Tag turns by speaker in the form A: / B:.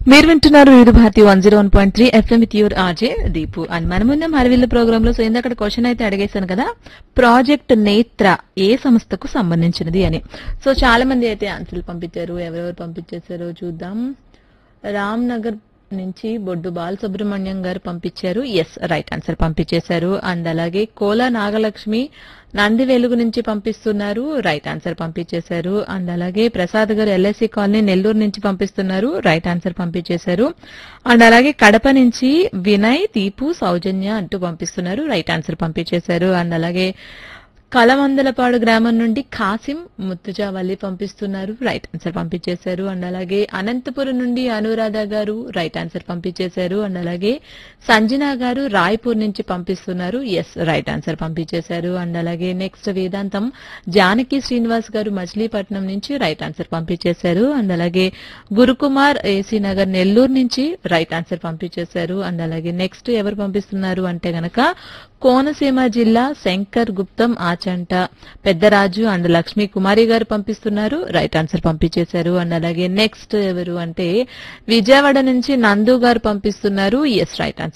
A: మీరు వింటున్నారు Vividh Bharati one zero one point three FM with your RJ Deepu and మనమున్న Harivillu programme లో సో ఇందాక క్వశ్చన్ అయితే అడిగేశాను కదా ప్రాజెక్ట్ నేత్ర ఏ సంస్థకు సంబంధించినది అని సో చాలా మంది అయితే ఆన్సర్లు పంపించారు ఎవరెవరు పంపించేశారో చూద్దాం రామ్ నగర్ నుంచి బొడ్డు బాలసుబ్రహ్మణ్యం గారు పంపించారు ఎస్ రైట్ ఆన్సర్ పంపించేశారు అండ్ అలాగే కోల నాగలక్ష్మి నంది వెలుగు నుంచి పంపిస్తున్నారు రైట్ ఆన్సర్ పంపించేశారు అండ్ అలాగే ప్రసాద్ గారు ఎల్ఐసి కాలనీ నెల్లూరు నుంచి పంపిస్తున్నారు రైట్ ఆన్సర్ పంపించేశారు అండ్ అలాగే కడప నుంచి వినయ్ దీపు సౌజన్య అంటూ పంపిస్తున్నారు రైట్ ఆన్సర్ పంపించేశారు అండ్ అలాగే కలమందలపాడు గ్రామం నుండి కాసిం ముత్తుజావల్లి పంపిస్తున్నారు రైట్ ఆన్సర్ పంపించేశారు అండ్ అలాగే అనంతపురం నుండి అనురాధ గారు రైట్ ఆన్సర్ పంపించేశారు అండ్ అలాగే సంజన గారు రాయ్పూర్ నుంచి పంపిస్తున్నారు ఎస్ రైట్ ఆన్సర్ పంపించేశారు అండ్ అలాగే నెక్స్ట్ వేదాంతం జానకి శ్రీనివాస్ గారు మచిలీపట్నం నుంచి రైట్ ఆన్సర్ పంపించేశారు అండ్ అలాగే గురుకుమార్ ఏసీ నగర్ నెల్లూరు నుంచి రైట్ ఆన్సర్ పంపించేశారు అండ్ అలాగే నెక్స్ట్ ఎవరు పంపిస్తున్నారు అంటే గనక కోనసీమ జిల్లా శంకర్ గుప్తం ఆచంట పెద్దరాజు అండ్ లక్ష్మీ కుమారి గారు పంపిస్తున్నారు రైట్ ఆన్సర్ పంపించేశారు అండ్ అలాగే నెక్స్ట్ ఎవరు అంటే విజయవాడ నుంచి నందు గారు పంపిస్తున్నారు ఎస్ రైట్ ఆన్సర్